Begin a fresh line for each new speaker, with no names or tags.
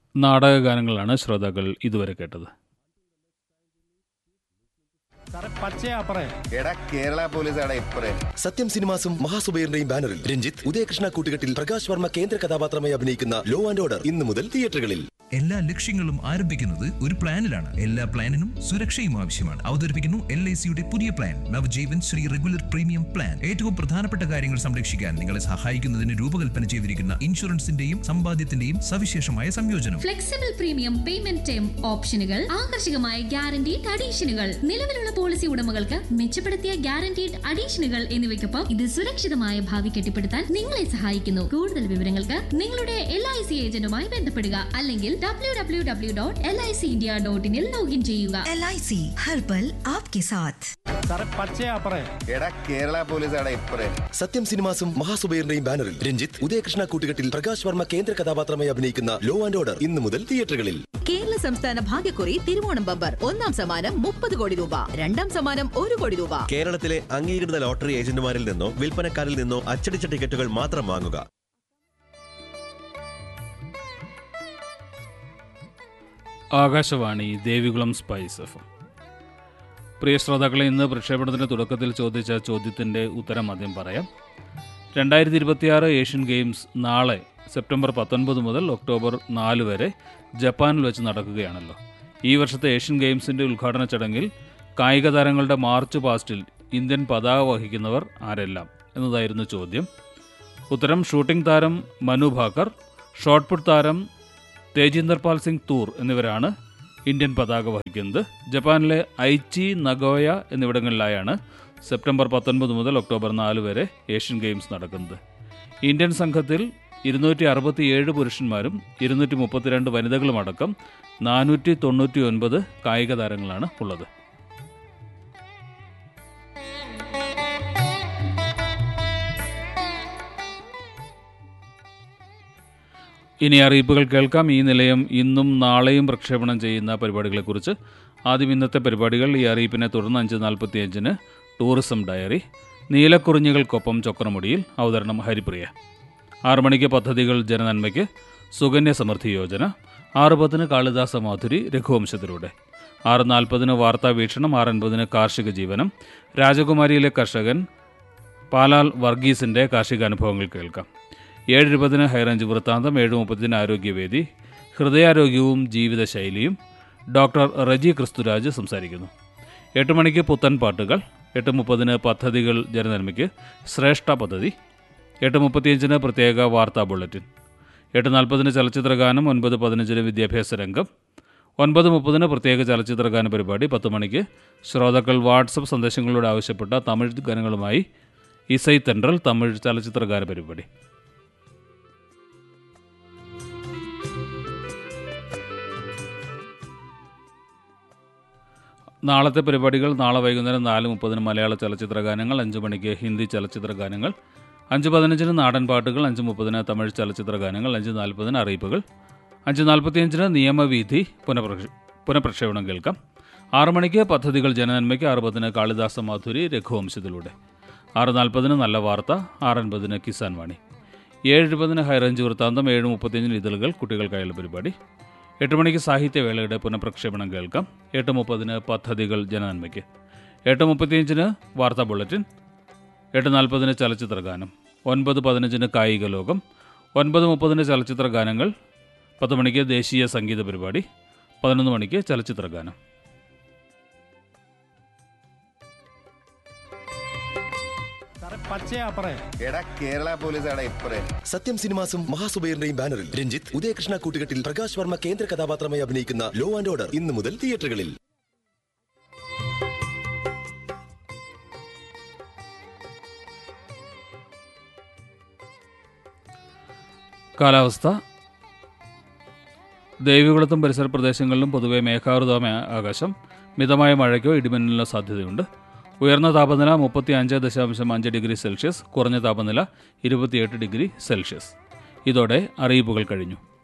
നാടകഗാനങ്ങളാണ് ശ്രോതാക്കൾ ഇതുവരെ കേട്ടത്
സാറേ പച്ചയാ പറേ
എടാ കേരള പോലീസാണ് ഇപ്പറേ
സത്യം സിനിമാസും മഹാസുബൈറിന്റെയും ബാനറിൽ രഞ്ജിത്ത് ഉദയകൃഷ്ണ കൂട്ടുകെട്ടിൽ പ്രകാശ് വർമ്മ കേന്ദ്ര കഥാപാത്രമായി അഭിനയിക്കുന്ന ലോ ആൻഡ് ഓർഡർ ഇന്നു മുതൽ തിയേറ്ററുകളിൽ
എല്ലാ ലക്ഷ്യങ്ങളും ആരംഭിക്കുന്നത് ഒരു പ്ലാനിലാണ് എല്ലാ പ്ലാനിനും സുരക്ഷയും ആവശ്യമാണ് അവതരിപ്പിക്കുന്നു എൽ ഐ സിയുടെ പുതിയ plan Navjeevan Shree regular premium plan ഏറ്റവും പ്രധാനപ്പെട്ട കാര്യങ്ങൾ സംരക്ഷിക്കാൻ നിങ്ങളെ സഹായിക്കുന്നതിന് രൂപകൽപ്പന ചെയ്തിരിക്കുന്ന ഇൻഷുറൻസിന്റെയും സമ്പാദ്യത്തിന്റെയും സവിശേഷമായ സംയോജനം
ഫ്ലെക്സിബിൾ പ്രീമിയം പേയ്മെന്റ് ടേം ഓപ്ഷനുകൾ ആകർഷകമായ ഗ്യാരണ്ടീഡ് അഡീഷനുകൾ നിലവിലുള്ള പോളിസി ഉടമകൾക്ക് മെച്ചപ്പെടുത്തിയ ഗ്യാരണ്ടീഡ് അഡീഷനുകൾ എന്നിവയ്ക്കൊപ്പം ഇത് സുരക്ഷിതമായ ഭാവി കെട്ടിപ്പടുത്താൻ നിങ്ങളെ സഹായിക്കുന്നു കൂടുതൽ വിവരങ്ങൾക്ക് നിങ്ങളുടെ എൽ ഐ സി ഏജന്റുമായി ബന്ധപ്പെടുക അല്ലെങ്കിൽ W W W dot L I C India dot ഇനിൽ ലോഗിൻ ചെയ്യുക
एल आई सी हर पल आपके साथ
സാറേ പച്ചയാ പറേ
എടാ കേരള പോലീസാണ് ഇപ്പറേ
സത്യം സിനിമാസും മഹാസുബൈറിന്റെയും ബാനറിൽ രഞ്ജിത്ത് ഉദയകൃഷ്ണ കൂട്ടുകെട്ടിൽ പ്രകാശ് വർമ്മ കേന്ദ്ര കഥാപാത്രമായി അഭിനയിക്കുന്ന ലോ ആൻഡ് ഓർഡർ ഇന്നു മുതൽ തിയേറ്ററുകളിൽ
കേരള സംസ്ഥാന ഭാഗ്യക്കുറി തിരുവോണം ബമ്പർ ഒന്നാം സമ്മാനം മുപ്പത് കോടി രൂപ രണ്ടാം സമ്മാനം ഒരു കോടി രൂപ
കേരളത്തിലെ അംഗീകൃത ലോട്ടറി ഏജന്റുമാരിൽ നിന്നോ വിൽപ്പനക്കാരിൽ നിന്നോ അച്ചടിച്ച ടിക്കറ്റുകൾ മാത്രം വാങ്ങുക
ആകാശവാണി ദേവികുളം സ്പൈസ് എഫ് പ്രിയ ശ്രോതാക്കളെ ഇന്ന് പ്രക്ഷേപണത്തിന്റെ തുടക്കത്തിൽ ചോദിച്ച ചോദ്യത്തിൻ്റെ ഉത്തരം ആദ്യം പറയാം രണ്ടായിരത്തി ഇരുപത്തിയാറ് ഏഷ്യൻ ഗെയിംസ് നാളെ സെപ്റ്റംബർ പത്തൊൻപത് മുതൽ ഒക്ടോബർ നാല് വരെ ജപ്പാനിൽ വെച്ച് നടക്കുകയാണല്ലോ ഈ വർഷത്തെ ഏഷ്യൻ ഗെയിംസിൻ്റെ ഉദ്ഘാടന ചടങ്ങിൽ കായിക താരങ്ങളുടെ മാർച്ച് പാസ്റ്റിൽ ഇന്ത്യൻ പതാക വഹിക്കുന്നവർ ആരെല്ലാം എന്നതായിരുന്നു ചോദ്യം ഉത്തരം ഷൂട്ടിംഗ് താരം മനു ഭാക്കർ ഷോട്ട് പുട്ട് താരം തേജീന്ദർ പാൽ സിംഗ് തൂർ എന്നിവരാണ് ഇന്ത്യൻ പതാക വഹിക്കുന്നത് ജപ്പാനിലെ ഐച്ചി നഗോയ എന്നിവിടങ്ങളിലായാണ് സെപ്റ്റംബർ പത്തൊൻപത് മുതൽ ഒക്ടോബർ നാല് വരെ ഏഷ്യൻ ഗെയിംസ് നടക്കുന്നത് ഇന്ത്യൻ സംഘത്തിൽ ഇരുന്നൂറ്റി അറുപത്തിയേഴ് പുരുഷന്മാരും ഇരുന്നൂറ്റി മുപ്പത്തിരണ്ട് വനിതകളുമടക്കം നാനൂറ്റി തൊണ്ണൂറ്റി ഒൻപത് കായിക താരങ്ങളാണ് ഉള്ളത് ഇനി അറിയിപ്പുകൾ കേൾക്കാം ഈ നിലയം ഇന്നും നാളെയും പ്രക്ഷേപണം ചെയ്യുന്ന പരിപാടികളെക്കുറിച്ച് ആദ്യം ഇന്നത്തെ പരിപാടികൾ ഈ അറിയിപ്പിനെ തുടർന്ന് അഞ്ച് നാൽപ്പത്തിയഞ്ചിന് ടൂറിസം ഡയറി നീലക്കുറിഞ്ഞികൾക്കൊപ്പം ചക്രമുടിയിൽ അവതരണം ഹരിപ്രിയ ആറു മണിക്ക് പദ്ധതികൾ ജനനന്മയ്ക്ക് സുകന്യ സമൃദ്ധി യോജന ആറ് പത്തിന് കാളിദാസ മാധുരി രഘുവംശത്തിലൂടെ ആറ് നാൽപ്പതിന് വാർത്താ വീക്ഷണം ആറ് അൻപതിന് കാർഷിക ജീവനം രാജകുമാരിയിലെ കർഷകൻ പാലാൽ വർഗീസിൻ്റെ കാർഷിക അനുഭവങ്ങൾ കേൾക്കാം ഏഴ് ഇരുപതിന് ഹൈറേഞ്ച് വൃത്താന്തം ഏഴ് മുപ്പതിന് ആരോഗ്യവേദി ഹൃദയാരോഗ്യവും ജീവിതശൈലിയും ഡോക്ടർ റജി ക്രിസ്തുരാജ് സംസാരിക്കുന്നു എട്ട് മണിക്ക് പുത്തൻ പാട്ടുകൾ എട്ട് മുപ്പതിന് പദ്ധതികൾ ജനനന്മയ്ക്ക് ശ്രേഷ്ഠ പദ്ധതി എട്ട് മുപ്പത്തിയഞ്ചിന് പ്രത്യേക വാർത്താ ബുള്ളറ്റിൻ എട്ട് നാൽപ്പതിന് ചലച്ചിത്ര ഗാനം ഒൻപത് പതിനഞ്ചിന് വിദ്യാഭ്യാസ രംഗം ഒൻപത് മുപ്പതിന് പ്രത്യേക ചലച്ചിത്ര ഗാന പരിപാടി പത്ത് മണിക്ക് ശ്രോതാക്കൾ വാട്സപ്പ് സന്ദേശങ്ങളിലൂടെ ആവശ്യപ്പെട്ട തമിഴ് ഗാനങ്ങളുമായി ഇസൈ തെൻട്രൽ തമിഴ് ചലച്ചിത്ര ഗാന പരിപാടി നാളത്തെ പരിപാടികൾ നാളെ വൈകുന്നേരം നാല് മുപ്പതിന് മലയാള ചലച്ചിത്ര ഗാനങ്ങൾ അഞ്ച് മണിക്ക് ഹിന്ദി ചലച്ചിത്ര ഗാനങ്ങൾ അഞ്ച് പതിനഞ്ചിന് നാടൻ പാട്ടുകൾ അഞ്ച് മുപ്പതിന് തമിഴ് ചലച്ചിത്ര ഗാനങ്ങൾ അഞ്ച് നാൽപ്പതിന് അറിയിപ്പുകൾ അഞ്ച് നാൽപ്പത്തിയഞ്ചിന് നിയമവീഥി പുനഃപ്രക്ഷ പുനഃപ്രക്ഷേപണം കേൾക്കാം ആറ് മണിക്ക് പദ്ധതികൾ ജനനന്മയ്ക്ക് ആറ് പത്തിന് കാളിദാസ മാധുരി രഘുവംശത്തിലൂടെ ആറ് നാൽപ്പതിന് നല്ല വാർത്ത ആറ് അൻപതിന് കിസാൻ വാണി ഏഴ് എഴുപതിന് ഹൈറേഞ്ച് വൃത്താന്തം ഏഴ് മുപ്പത്തിയഞ്ചിന് ഇതളുകൾ കുട്ടികൾക്കായുള്ള പരിപാടി എട്ട് മണിക്ക് സാഹിത്യവേളയുടെ പുനഃപ്രക്ഷേപണം കേൾക്കാം എട്ട് മുപ്പതിന് പദ്ധതികൾ ജനനന്മയ്ക്ക് എട്ട് മുപ്പത്തിയഞ്ചിന് വാർത്താ ബുള്ളറ്റിൻ എട്ട് നാൽപ്പതിന് ചലച്ചിത്ര ഗാനം ഒൻപത് പതിനഞ്ചിന് കായിക ലോകം ഒൻപത് മുപ്പതിന് ചലച്ചിത്ര ഗാനങ്ങൾ പത്ത് മണിക്ക് ദേശീയ സംഗീത പരിപാടി പതിനൊന്ന് മണിക്ക് ചലച്ചിത്ര ഗാനം
സാറേ പച്ചയാ പറേ
എടാ കേരള പോലീസാണ് ഇപ്പറേ
സത്യം സിനിമാസും മഹാസുബൈറിന്റെയും ബാനറിൽ രഞ്ജിത്ത് ഉദയകൃഷ്ണ കൂട്ടുകെട്ടിൽ പ്രകാശ് വർമ്മ കേന്ദ്ര കഥാപാത്രമായി അഭിനയിക്കുന്ന ലോ ആൻഡ് ഓർഡർ ഇന്നു മുതൽ തിയേറ്ററുകളിൽ
കാലാവസ്ഥ ദേവികുളത്തും പരിസര പ്രദേശങ്ങളിലും പൊതുവെ മേഘാവൃതമായ ആകാശം മിതമായ മഴയ്ക്കോ ഇടിമിന്നലിനോ സാധ്യതയുണ്ട് ഉയർന്ന താപനില മുപ്പത്തി അഞ്ച് ദശാംശം അഞ്ച് ഡിഗ്രി സെൽഷ്യസ് കുറഞ്ഞ താപനില ഇരുപത്തിയെട്ട് ഡിഗ്രി സെൽഷ്യസ് ഇതോടെ അറിയിപ്പുകൾ കഴിഞ്ഞു